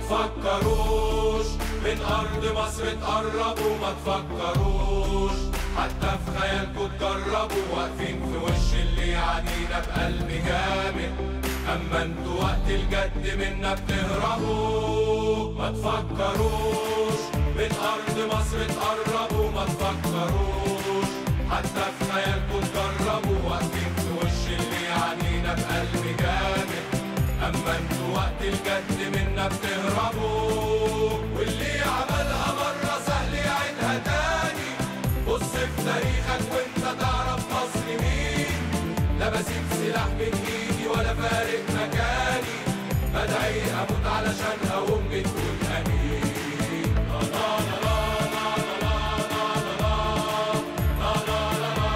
تفكروش من أرض مصر تقربوا ما تفكروش حتى في خيالكوا تجربوا واقفين في وش اللي يعنينا بقلب جامد أما انتوا وقت الجد منا بتهربوا ما تفكروش من أرض مصر تقربوا ما تفكروش حتى في خيالكوا تجربوا واقفين في وش اللي يعنينا بقلب جامد أما انتوا وقت الجد منا بتهربوا واللي عملها مرة سهل يعيدها تاني بص في تاريخك وانت تعرف مصر مين لا بسيب سلاح من ايدي ولا فارق مكاني بدعي اموت علشانها وامي تقول امين لا لا لا لا لا لا لا لا لا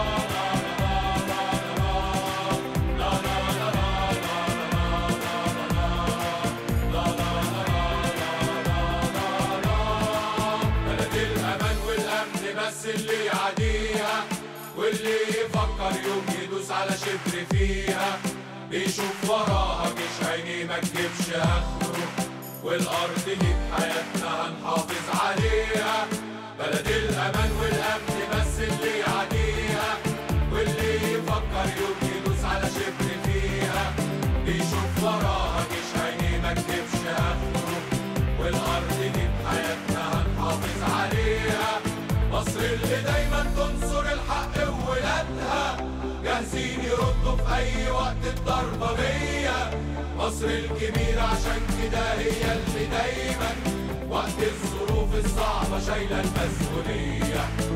بلد الأمان والأمن بس اللي يعديها واللي يفكر يوم يدوس على شبر فيها بيشوف وراها مش عيني ما تجيبش آخره والأرض دي بحياتنا هنحافظ عليها بلد الأمان والأمن بس اللي يعديها واللي يفكر يوم يدوس على شبر فيها بيشوف وراها مش عيني ما تجيبش آخره والأرض دي بحياتنا هنحافظ عليها مصر اللي دايما تنصر الحق وولادها جاهزين يردوا في أي وقت الضربة بيا مصر الكبيرة عشان كده هي اللي دايما وقت الظروف الصعبة شايلة المسؤولية